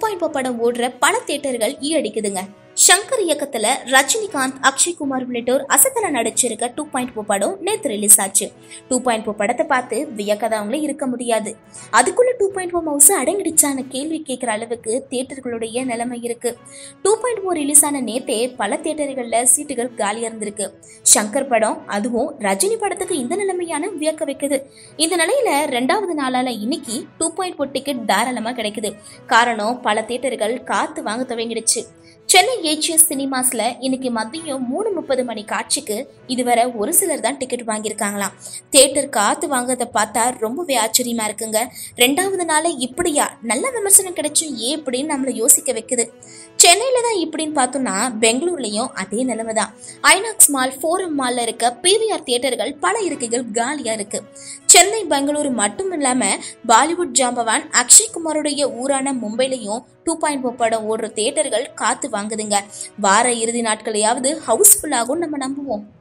point படம் ஓடுற பல தியேட்டர்கள் ஈ அடிக்குதுங்க சங்கர் இயக்கத்துல ரஜினிகாந்த் அக்ஷய்குமார் உள்ளிட்டோர் அசத்தல நடிச்சிருக்க டூ பாயிண்ட் ஃபோர் படம் நேத்து ரிலீஸ் ஆச்சு டூ பாயிண்ட் ஃபோர் படத்தை பார்த்து வியக்காதவங்களே இருக்க முடியாது அதுக்குள்ள டூ பாயிண்ட் ஃபோர் மவுஸ் அடங்கிடுச்சான கேள்வி கேட்குற அளவுக்கு தியேட்டர்களுடைய நிலைமை இருக்கு டூ பாயிண்ட் ஃபோர் ரிலீஸ் ஆன நேத்தே பல தியேட்டர்களில் சீட்டுகள் காலியா இருந்திருக்கு சங்கர் படம் அதுவும் ரஜினி படத்துக்கு இந்த நிலைமையான வியக்க வைக்குது இந்த நிலையில ரெண்டாவது நாளான இன்னைக்கு டூ பாயிண்ட் ஃபோர் டிக்கெட் தாராளமா கிடைக்குது காரணம் பல தியேட்டர்கள் காத்து வாங்க துவங்கிடுச்சு சென்னை ஏச்சிஎஸ் சினிமாஸ்ல இன்னைக்கு மதியம் மூணு முப்பது மணி காட்சிக்கு இதுவரை ஒரு சிலர் தான் டிக்கெட் வாங்கியிருக்காங்களாம் தியேட்டர் காத்து வாங்குறத பார்த்தா ரொம்பவே ஆச்சரியமா இருக்குங்க ரெண்டாவது நாளே இப்படியா நல்ல விமர்சனம் கிடைச்சும் ஏன் இப்படின்னு நம்மளை யோசிக்க வைக்குது சென்னையில தான் இப்படின்னு பார்த்தோம்னா பெங்களூர்லயும் அதே நிலைமை தான் ஐநாக்ஸ் மால் ஃபோரம் மால்ல இருக்க பிவிஆர் தியேட்டர்கள் பல இருக்கைகள் காலியா இருக்கு சென்னை பெங்களூரு மட்டும் இல்லாம பாலிவுட் ஜாம்பவான் அக்ஷய் குமாருடைய ஊரான மும்பைலையும் டூ பாயிண்ட் ஃபோர் படம் ஓடுற தியேட்டர்கள் காத்து வாங்குதுங்க வார இறுதி நாட்களையாவது ஹவுஸ்ஃபுல்லாகும் நம்ம நம்புவோம்